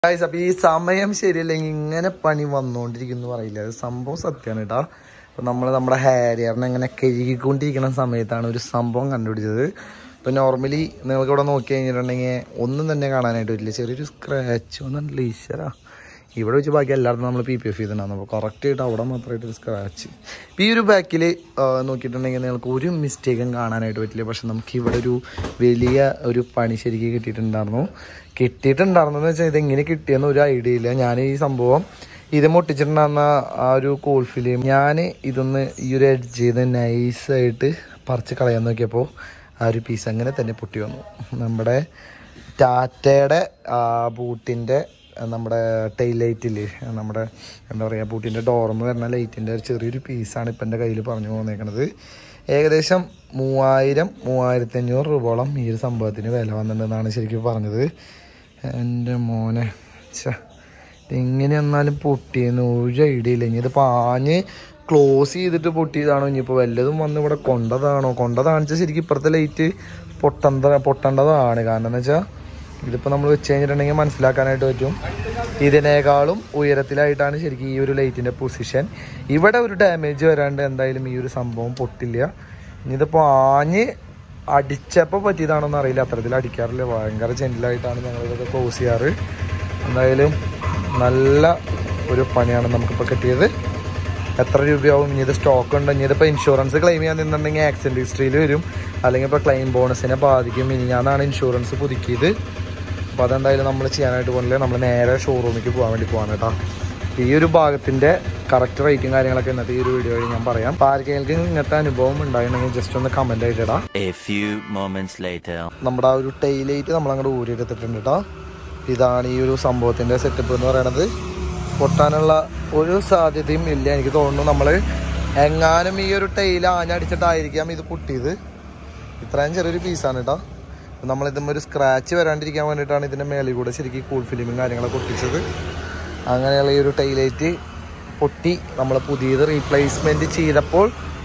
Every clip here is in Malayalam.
ഗൈസ് അപ്പൊ ഈ സമയം ശരിയല്ലെങ്കിൽ ഇങ്ങനെ പണി വന്നോണ്ടിരിക്കുന്നു പറയില്ല അത് സംഭവം സത്യമാണ് കേട്ടോ അപ്പൊ നമ്മൾ നമ്മുടെ ഹാരിയറിനെ ഇങ്ങനെ കഴുകിക്കൊണ്ടിരിക്കുന്ന സമയത്താണ് ഒരു സംഭവം കണ്ടുപിടിച്ചത് ഇപ്പൊ നോർമലി നിങ്ങൾക്ക് ഇവിടെ നോക്കി കഴിഞ്ഞിട്ടുണ്ടെങ്കിൽ ഒന്നും തന്നെ കാണാനായിട്ട് പറ്റില്ല ചെറിയൊരു സ്ക്രാച്ച് വന്നിട്ടില്ല ഈശ്വര ഇവിടെ വെച്ച് ബാക്കി എല്ലായിടത്തും നമ്മൾ പി പി എഫ് ചെയ്തിട്ടുണ്ടാകും അപ്പോൾ കറക്റ്റ് ആയിട്ട് അവിടെ മാത്രമായിട്ട് ഒരു സ്ക്രാച്ച് ഈ ഒരു ബാക്കിൽ നോക്കിയിട്ടുണ്ടെങ്കിൽ നിങ്ങൾക്ക് ഒരു മിസ്റ്റേക്കും കാണാനായിട്ട് പറ്റില്ല പക്ഷെ നമുക്ക് ഇവിടെ ഒരു വലിയ ഒരു പണി ശരിക്കും കിട്ടിയിട്ടുണ്ടായിരുന്നു കിട്ടിയിട്ടുണ്ടായിരുന്നെന്ന് വെച്ചാൽ ഇതെങ്ങനെ കിട്ടിയെന്ന് ഒരു ഐഡിയ ഇല്ല ഞാൻ ഈ സംഭവം ഇത് മുട്ടിച്ചിട്ടുണ്ടായിരുന്ന ആ ഒരു കോൾ ഫിലിം ഞാൻ ഇതൊന്ന് ഈ ഒരു എഡ്ജ് ചെയ്ത് നൈസായിട്ട് പറിച്ച് കളയാൻ നോക്കിയപ്പോൾ ആ ഒരു പീസ് അങ്ങനെ തന്നെ പൊട്ടി വന്നു നമ്മുടെ ടാറ്റയുടെ ബൂട്ടിൻ്റെ നമ്മുടെ ടെയിൽ ലൈറ്റില്ലേ നമ്മുടെ എന്താ പറയുക ബൂട്ടിൻ്റെ ഡോർന്ന് വരുന്ന ലൈറ്റിൻ്റെ ഒരു ചെറിയൊരു പീസാണ് ഇപ്പം എൻ്റെ കയ്യിൽ പറഞ്ഞു പോകുന്നേക്കണത് ഏകദേശം മൂവായിരം മൂവായിരത്തി അഞ്ഞൂറ് രൂപയോളം ഈ ഒരു സംഭവത്തിന് വില വന്നിട്ടുണ്ടെന്നാണ് ശരിക്കും പറഞ്ഞത് എൻ്റെ മോനെ ഛ എങ്ങനെ എന്നാലും പൊട്ടിയെന്ന് ഒരു ഐഡിയ ഇല്ല ഇനി ഇത് പാഞ്ഞ് ക്ലോസ് ചെയ്തിട്ട് പൊട്ടിയതാണോ ഇനിയിപ്പോൾ വല്ലതും വന്ന് ഇവിടെ കൊണ്ടതാണോ കൊണ്ടതാണെന്ന് ശരിക്കും ഇപ്പുറത്തെ ലൈറ്റ് പൊട്ടണ്ട പൊട്ടേണ്ടതാണ് കാരണം എന്ന് വെച്ചാൽ ഇതിപ്പോൾ നമ്മൾ വെച്ച് കഴിഞ്ഞിട്ടുണ്ടെങ്കിൽ മനസ്സിലാക്കാനായിട്ട് പറ്റും ഇതിനേക്കാളും ഉയരത്തിലായിട്ടാണ് ശരിക്കും ഈ ഒരു ലൈറ്റിൻ്റെ പൊസിഷൻ ഇവിടെ ഒരു ഡാമേജ് വരാണ്ട് എന്തായാലും ഈ ഒരു സംഭവം പൊട്ടില്ല ഇനി ഇതിപ്പോൾ ആഞ്ഞ് അടിച്ചപ്പോൾ പറ്റിയതാണോന്ന് അറിയില്ല അത്തരത്തിൽ അടിക്കാറില്ല ഭയങ്കര ജെന്റിലായിട്ടാണ് ഞങ്ങൾ ഇതൊക്കെ ക്ലോസ് ചെയ്യാറ് എന്തായാലും നല്ല ഒരു പണിയാണ് നമുക്കിപ്പോൾ കിട്ടിയത് എത്ര രൂപയാവും ഇനി ഇത് സ്റ്റോക്ക് ഉണ്ട് ഇനി ഇതിപ്പോൾ ഇൻഷുറൻസ് ക്ലെയിം ചെയ്യാൻ നിന്നുണ്ടെങ്കിൽ ആക്സിഡൻറ്റ് ഹിസ്റ്ററിയിൽ വരും അല്ലെങ്കിൽ ഇപ്പോൾ ക്ലെയിം ബോണസിനെ ബാധിക്കും ഇനി ഞാനാണ് ഇൻഷുറൻസ് പുതുക്കിയത് അപ്പോൾ അതെന്തായാലും നമ്മൾ ചെയ്യാനായിട്ട് പോകുന്നില്ല നമ്മൾ നേരെ ഷോറൂമിലേക്ക് പോകാൻ വേണ്ടി പോകാൻ കേട്ടോ ഈ ഒരു ഭാഗത്തിൻ്റെ കറക്റ്റ് റേറ്റും കാര്യങ്ങളൊക്കെ ഇന്നത്തെ ഈ ഒരു വീഡിയോ വഴി ഞാൻ പറയാം അപ്പോൾ ആർക്കെങ്കിലും ഇങ്ങനത്തെ അനുഭവം ഉണ്ടായിട്ടുണ്ടെങ്കിൽ ജസ്റ്റ് ഒന്ന് കമൻ്റ് ആയിട്ട് ഇടാം A few moments later. നമ്മുടെ ആ ഒരു ടൈലൈറ്റ് നമ്മൾ അങ്ങോട്ട് ഊരിയെടുത്തിട്ടുണ്ട് കേട്ടോ ഇതാണ് ഈ ഒരു സംഭവത്തിന്റെ സെറ്റപ്പ് എന്ന് പറയുന്നത് പൊട്ടാനുള്ള ഒരു സാധ്യതയും ഇല്ല എനിക്ക് തോന്നുന്നു നമ്മൾ എങ്ങാനും ഈ ഒരു ടൈൽ ആഞ്ഞടിച്ചിട്ടായിരിക്കാം ഇത് പൊട്ടിയത് ഇത്രയും ചെറിയൊരു പീസാണ് കേട്ടോ നമ്മൾ ഇതുമ്പോൾ ഒരു സ്ക്രാച്ച് വരാണ്ടിരിക്കാൻ വേണ്ടിയിട്ടാണ് ഇതിൻ്റെ മേളിൽ കൂടെ ശരിക്കും കൂൾ ഫിലിമും കാര്യങ്ങളൊക്കെ ഒട്ടിച്ചത് അങ്ങനെയുള്ള ഈ ഒരു ടൈലൈറ്റ് പൊട്ടി നമ്മൾ പുതിയത് റീപ്ലേസ്മെൻറ്റ് ചെയ്തപ്പോൾ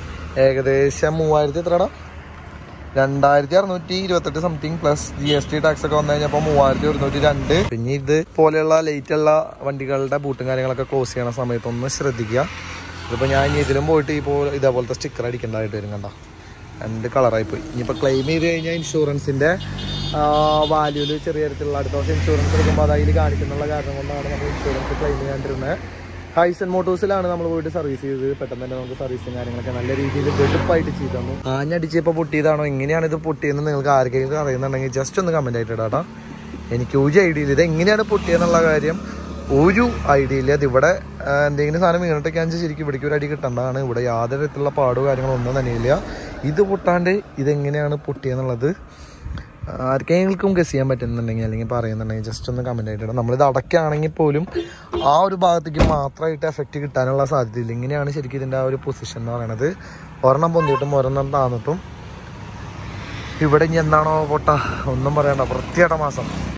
ഏകദേശം മൂവായിരത്തി എത്രടാ രണ്ടായിരത്തി അറുന്നൂറ്റി ഇരുപത്തെട്ട് something plus G S T tax ഒക്കെ വന്നു കഴിഞ്ഞപ്പോൾ മൂവായിരത്തി ഒരുന്നൂറ്റി രണ്ട് പിന്നെ ഇത് പോലെയുള്ള ലേറ്റ് ഉള്ള വണ്ടികളുടെ ബൂട്ടും കാര്യങ്ങളൊക്കെ ക്ലോസ് ചെയ്യണ സമയത്ത് ഒന്ന് ശ്രദ്ധിക്കുക ഇതിപ്പോൾ ഞാൻ ഇനി ഇതിലും പോയിട്ട് ഇപ്പോൾ ഇതേപോലത്തെ സ്റ്റിക്കർ അടിക്കേണ്ടതായിട്ട് വരും കണ്ട രണ്ട് കളറായി പോയി ഇനിയിപ്പോൾ ക്ലെയിം ചെയ്ത് കഴിഞ്ഞാൽ ഇൻഷുറൻസിൻ്റെ വാല്യൂല് ചെറിയ തരത്തിലുള്ള അടുത്ത വർഷം ഇൻഷുറൻസ് എടുക്കുമ്പോൾ അത് അതിൽ കാണിക്കുന്നുള്ള കാരണം കൊണ്ടാണ് നമ്മൾ ഇൻഷുറൻസ് ക്ലെയിം ചെയ്യാണ്ടിരുന്നത് ഹൈസൺ മോട്ടോഴ്സിലാണ് നമ്മൾ പോയിട്ട് സർവീസ് ചെയ്തത് പെട്ടെന്ന് തന്നെ നമുക്ക് സർവീസും കാര്യങ്ങളൊക്കെ നല്ല രീതിയിൽ വെടുപ്പായിട്ട് ചെയ്തു തന്നു ആഞ്ഞടിച്ചപ്പോൾ പൊട്ടിയതാണോ എങ്ങനെയാണ് ഇത് പൊട്ടിയെന്ന് നിങ്ങൾക്ക് ആർക്കെങ്കിലും അറിയുന്നുണ്ടെങ്കിൽ ജസ്റ്റ് ഒന്ന് കമന്റ് ആയിട്ട് ഇടാട്ടാ എനിക്ക് ഒരു ഐഡിയ ഇല്ല ഇത് എങ്ങനെയാണ് പൊട്ടിയെന്നുള്ള കാര്യം ഒരു ഐഡിയ ഇല്ല അത് ഇവിടെ ആ, എന്തെങ്കിലും സാധനം വീണിട്ടൊക്കെ ആണെന്ന് ശരിക്കും ഇവിടേക്ക് ഒരു അടി കിട്ടേണ്ടതാണ് ഇവിടെ യാതൊരു തരത്തിലുള്ള പാടോ കാര്യങ്ങളോ ഒന്നും തന്നെ ഇല്ല ഇത് പൊട്ടാണ്ട് ഇതെങ്ങനെയാണ് പൊട്ടിയെന്നുള്ളത് ആർക്കെങ്കിലും ഗസ് ചെയ്യാൻ പറ്റുന്നുണ്ടെങ്കിൽ അല്ലെങ്കിൽ പറയുന്നുണ്ടെങ്കിൽ ജസ്റ്റ് ഒന്ന് കമന്റ് ആയിട്ട് ഇടാം നമ്മളിത് അടയ്ക്കുകയാണെങ്കിൽ പോലും ആ ഒരു ഭാഗത്തേക്ക് മാത്രമായിട്ട് എഫക്റ്റ് കിട്ടാനുള്ള സാധ്യതയില്ല ഇങ്ങനെയാണ് ശരിക്കും ഇതിൻ്റെ ആ ഒരു പൊസിഷൻ എന്ന് പറയുന്നത് ഒരെണ്ണം പൊന്തിയിട്ടും ഒരെണ്ണം താന്നിട്ടും ഇവിടെ ഇനി എന്താണോ പൊട്ട ഒന്നും പറയണ്ട വൃത്തിയായിട്ട മാസം